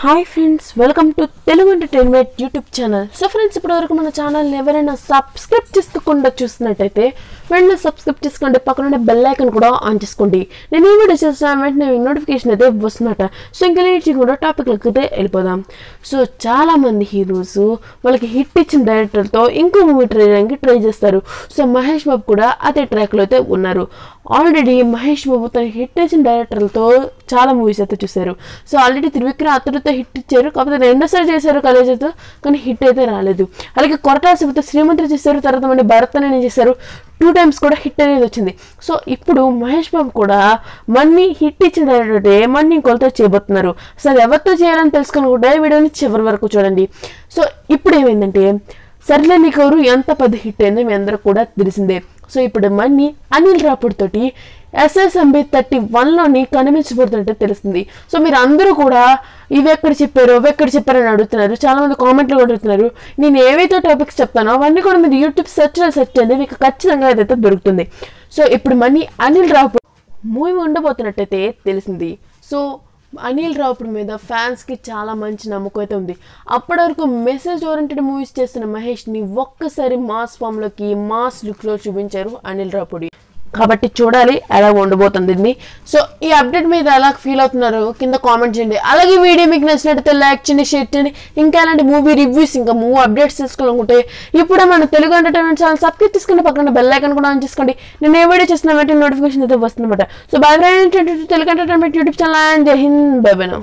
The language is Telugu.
Hi friends welcome to Telugu entertainment YouTube channel so friends ఇప్పటివరకు మన ఛానల్ ఎవరైనా సబ్స్క్రైబ్ చేసుకోకుండా చూస్తున్నట్టయితే వెంటనే సబ్స్క్రైబ్ చేసుకోండి పక్కన బెల్ ఐకన్ కూడా ఆన్ చేసుకోండి నేను ఈ వీడియో చేస్తాను వెంటనే నోటిఫికేషన్ అయితే వస్తుందట సో ఇంకా లేట్ కూడా టాపిక్లకు అయితే వెళ్ళిపోదాం సో చాలా మంది హీరోస్ వాళ్ళకి హిట్ ఇచ్చిన డైరెక్టర్తో ఇంకో మూవీ ట్రై చేయడానికి ట్రై చేస్తారు సో మహేష్ బాబు కూడా అదే ట్రాక్లో అయితే ఉన్నారు ఆల్రెడీ మహేష్ బాబు తన హిట్ ఇచ్చిన డైరెక్టర్లతో చాలా మూవీస్ అయితే చూశారు సో ఆల్రెడీ త్రివిక్రమ్ అతడితో హిట్ ఇచ్చారు కాకపోతే రెండోసారి చేశారు కలేజీతో కానీ హిట్ అయితే రాలేదు అలాగే కొరటాల శివతో శ్రీమంత్రి చేశారు తర్వాత మళ్ళీ భరత్ అని చేశారు టూ టైమ్స్ కూడా హిట్ అనేది వచ్చింది సో ఇప్పుడు మహేష్ బాబు కూడా మన్ని హిట్ ఇచ్చిన డైరెక్టర్ మన్ని కొలత చేయబోతున్నారు సో అది ఎవరితో చేయాలని తెలుసుకుని వీడియోని చివరి వరకు చూడండి సో ఇప్పుడు ఏమైందంటే సర్లే నీకెవరు ఎంత పెద్ద హిట్ అయిందో మీ అందరూ కూడా తెలిసిందే సో ఇప్పుడు మన్ని అనిల్ రాపుడ్ తోటి ఎస్ఎస్ఎంబి థర్టీ వన్లోని కనిపించబడుతుంటే తెలుస్తుంది సో మీరు అందరూ కూడా ఇవి ఎక్కడ చెప్పారు అవి ఎక్కడ చెప్పారు అని అడుగుతున్నారు చాలా మంది కామెంట్లు కూడా అడుగుతున్నారు నేను ఏవైతే టాపిక్స్ చెప్తానో అవన్నీ కూడా మీరు యూట్యూబ్ సెర్చ్లో సెర్చ్ చేయండి మీకు ఖచ్చితంగా అదైతే దొరుకుతుంది సో ఇప్పుడు మన్ని అనిల్ రాపుడ్ మూవీ ఉండబోతున్నట్టయితే తెలిసింది సో అనిల్ రావుపూడి మీద ఫ్యాన్స్కి చాలా మంచి నమ్మకం అయితే ఉంది అప్పటి వరకు మెసేజ్ ఓరియంటెడ్ మూవీస్ చేస్తున్న మహేష్ని ఒక్కసారి మాస్ ఫామ్లోకి మాస్ లుక్లో చూపించారు అనిల్ రావుపూడి కాబట్టి చూడాలి ఎలా ఉండబోతుంది ఇది. సో ఈ అప్డేట్ మీద ఎలా ఫీల్ అవుతున్నారు కింద కామెంట్ చేయండి అలాగే వీడియో మీకు నచ్చినట్టయితే లైక్ చేయండి షేర్ చేయండి ఇంకా ఇలాంటి మూవీ రివ్యూస్ ఇంకా మూవీ అప్డేట్స్ తీసుకోవాలనుకుంటే ఇప్పుడే మన తెలుగు ఎంటర్టైన్మెంట్ ఛానల్ సబ్స్క్రైబ్ చేసుకుని పక్కన బెల్ ఐకన్ కూడా ఆన్ చేసుకోండి నేను ఏ వీడియో చేసిన వెంటనే నోటిఫికేషన్ అయితే వస్తుందన్నమాట so bye friend Telugu entertainment YouTube channel and Jai Hind by by now